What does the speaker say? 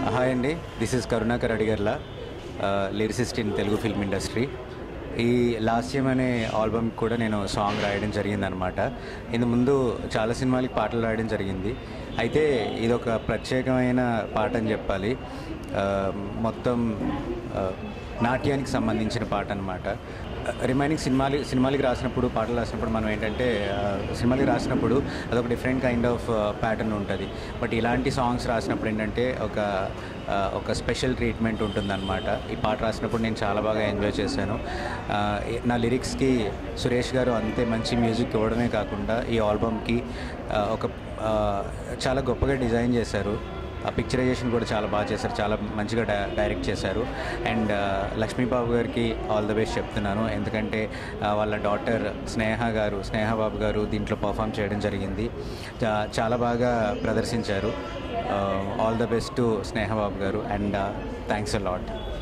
hi అండి this is Karunakar Adigarla lyricist in Telugu film industry ఈ లాస్యం అనే ఆల్బమ్ కూడా నేను సాంగ్ రాయడం జరిగిందనమాట ఇందు ముందు చాలా సినిమాలకి పాటలు రాయడం జరిగింది అయితే ఇది ఒక ప్రత్యేకమైన పాట అని చెప్పాలి ఆ, మొత్తం ఆ, నాట్యానికి సంబంధించిన పాట అనమాట రిమైనింగ్ సినిమాలు సినిమాలకి రాసినప్పుడు పాటలు రాసినప్పుడు మనం ఏంటంటే ఆ, సినిమాలకి రాసినప్పుడు అదొక డిఫరెంట్ కైండ్ ఆఫ్ ప్యాటర్న్ ఉంటుంది బట్ ఇలాంటి సాంగ్స్ రాసినప్పుడు ఏంటంటే ఒక ఆ, ఒక స్పెషల్ ట్రీట్మెంట్ ఉంటుందన్నమాట ఈ పాట రాసినప్పుడు నేను చాలా బాగా ఎంజాయ్ చేశాను ఆ, నా లిరిక్స్కి సురేష్ గారు అంతే మంచి మ్యూజిక్ ఇవ్వడమే కాకుండా ఈ ఆల్బమ్కి ఆ, ఒక ఆ, చాలా గొప్పగా డిజైన్ చేశారు ఆ పిక్చరైజేషన్ కూడా చాలా బాగా చేశారు చాలా మంచిగా డై డైరెక్ట్ చేశారు అండ్ లక్ష్మీబాబు గారికి ఆల్ ద బెస్ట్ చెప్తున్నాను ఎందుకంటే ఆ, వాళ్ళ డాటర్ స్నేహ గారు స్నేహ బాబు గారు దీంట్లో పర్ఫామ్ చేయడం జరిగింది చా- చాలా బాగా ప్రదర్శించారు all the best to Sneha Babu గారు అండ్ థ్యాంక్స్ అ లాట్